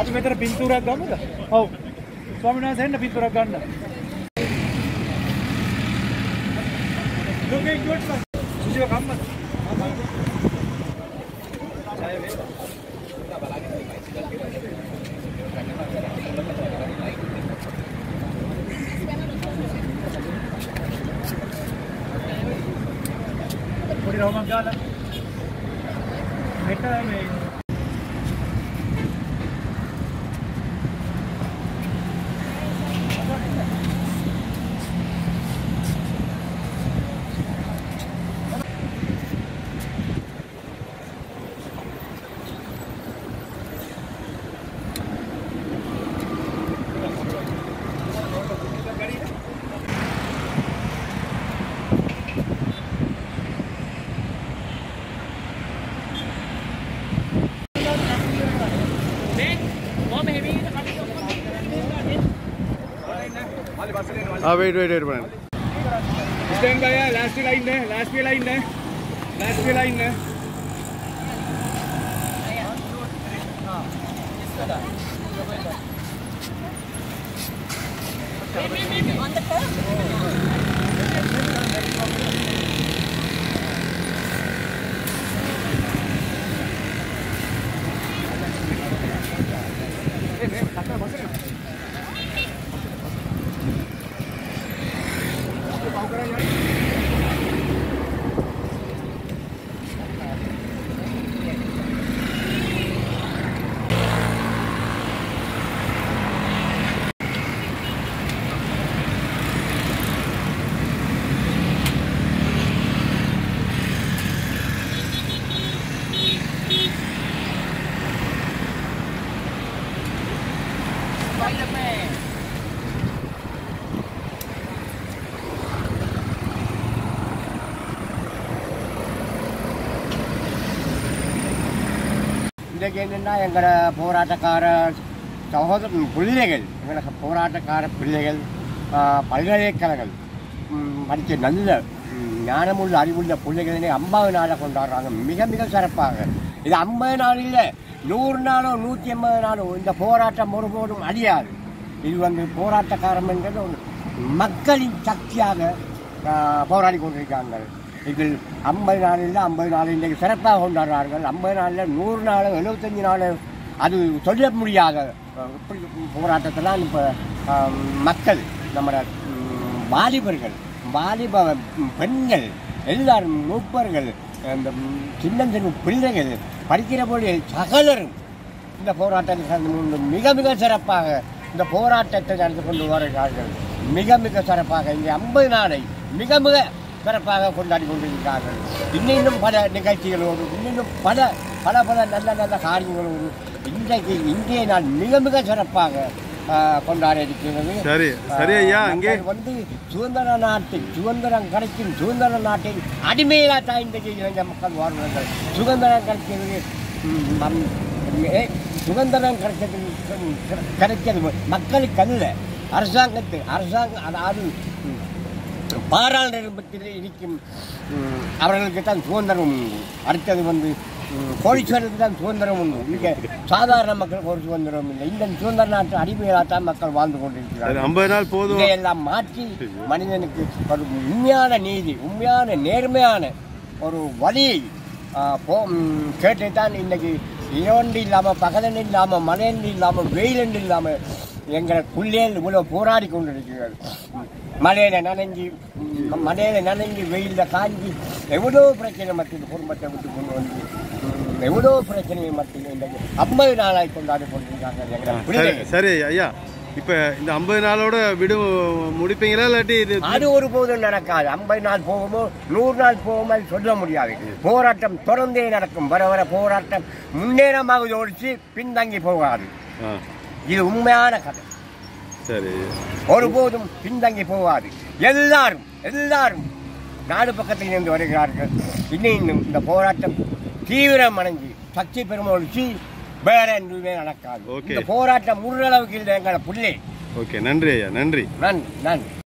අපි මෙතන පින්තූරයක් ගමුද? ඔව්. ස්වාමීන් වහන්සේ එන්න පින්තූරයක් ගන්න. Looking good sir. සුජිව කම්මද? ජය වේවා. පොඩි රවුමක් ගාලා මෙතන මේ ஆ வெயிட் வெயிட் வெயிட் பண்ணு स्टैंड का यार लास्ट लाइन है लास्ट पे लाइन है लास्ट पे लाइन है இன்றைக்கு என்னென்னா எங்களோட போராட்டக்கார சகோதர பிள்ளைகள் எங்களோட போராட்டக்கார பிள்ளைகள் ஆ, பல்கலைக்கழகங்கள் ம், படித்த நல்ல ம், ஞானமுள்ள அறிவுள்ள பிள்ளைகளை ஐம்பது நாளை கொண்டாடுறாங்க மிக மிக சிறப்பாக இது ஐம்பது நாள் இல்லை நூறு நாளோ நூற்றி ஐம்பது நாளோ இந்த போராட்டம் ஒருபோதும் அழியாது இது வந்து போராட்டக்காரம்ன்றது ஒரு மக்களின் சக்தியாக ஆ, போராடி கொண்டிருக்காங்க இதில் ஐம்பது நாள் இல்லை ஐம்பது நாள் இன்றைக்கு சிறப்பாக கொண்டாடுறார்கள் ஐம்பது நாளில் நூறு நாள் எழுபத்தஞ்சு நாள் அது சொல்ல முடியாத அஹ், இப்படி போராட்டத்தெல்லாம் இப்போ மக்கள் நம்மளோட ம், வாலிபர்கள் வாலிப ம், பெண்கள் எல்லாரும் மூப்பர்கள் இந்த ம், சின்ன சின்ன பிள்ளைகள் படிக்கிற போது சகலரும் இந்த போராட்டத்தில் கலந்து கொண்டு மிக மிக சிறப்பாக இந்த போராட்டத்தை நடந்து கொண்டு வருகிறார்கள் மிக மிக சிறப்பாக இங்கே ஐம்பது நாளை மிக மிக சிறப்பாக கொண்டாடி கொண்டிருக்கிறார்கள் இன்னும் பல நிகழ்ச்சிகளோடு இன்னும் பல பல பல நல்ல நல்ல காரியங்களோடு இன்றைக்கு இந்திய நாள் மிக மிக சிறப்பாக ஆஹ், கொண்டாட இருக்கிறது சரி சரி ஐயா ஆஹ், அங்கே மக்கள் வந்து சுதந்திர நாட்டில் சுதந்திரம் கிடைக்கும் சுதந்திர நாட்டில் அடிமையிலா தான் இன்றைக்கு இளைஞ மக்கள் வாழ்வார்கள் சுதந்திரம் கிடைக்கிறது ம், மம், ஏ, சுதந்திரம் கிடைச்சது கிடைக்கிறது மக்களுக்கு அல்ல அரசாங்கத்து அரசாங்கம் அதாவது ம், பாராளுமன்றத்தில் இருக்கும் ம், அவர்களுக்கு தான் சுதந்திரம் உண்டு அடுத்தது வந்து ம், கோடீஸ்வரருக்கு தான் சுதந்திரம் உண்டு இங்கே சாதாரண மக்களுக்கு ஒரு சுதந்திரம் இல்லை இந்த சுதந்திர நாட்டு அடிமைகளாக தான் மக்கள் வாழ்ந்து சரி கொண்டிருக்கிறார்கள் ஐம்பது நாள் போதும் இதையெல்லாம் மாற்றி மனிதனுக்கு ஒரு உண்மையான நீதி உண்மையான நேர்மையான ஒரு வழியை ஆ, போ ம், கேட்டு தான் இன்னைக்கு இரண்டு இல்லாமல் பகலன் இல்லாமல் மழையன்று இல்லாமல் வெயிலன்று இல்லாமல் எங்களை பிள்ளைகள் இவ்வளோ போராடி கொண்டிருக்கிறது மழையில நனைஞ்சு ம், மழையில நனைஞ்சு வெயிலில் காஞ்சி எவ்வளோ பிரச்சனை மத்தியில் குடும்பத்தை விட்டு கொண்டு வந்து ம், எவ்வளோ பிரச்சனையை மத்தியில் இன்றைக்கு ஐம்பது நாளாய் கொண்டாடி கொண்டிருக்காங்க எங்களை சரி பிள்ளைகள் சரி ஐயா இப்போ இந்த ஐம்பது நாளோட விடு முடிப்பீங்களா இல்லாட்டி இது அது ஒருபோதும் நடக்காது ஐம்பது நாள் போகுமோ நூறு நாள் போகுமோ அது சொல்ல முடியாது போராட்டம் தொடர்ந்தே நடக்கும் வர வர போராட்டம் முன்னேறமாக ஒழிச்சு பின்தங்கி போகாது ஆ இது உண்மையான கதை சரி ஒருபோதும் பின்தங்கி போகாது எல்லாரும் எல்லாரும் நாடு பக்கத்தில் இருந்து வருகிறார்கள் இன்னும் இன்னும் இந்த போராட்டம் தீவிரம் அடைஞ்சு சக்தி பெருமொழிச்சு வேற எதுவுமே நடக்காது Okay. இந்த போராட்டம் முன்னளவுக்கு இல்லை எங்களை புள்ளே ஓகே நன்றி ஐயா நன்றி நன்றி நன்றி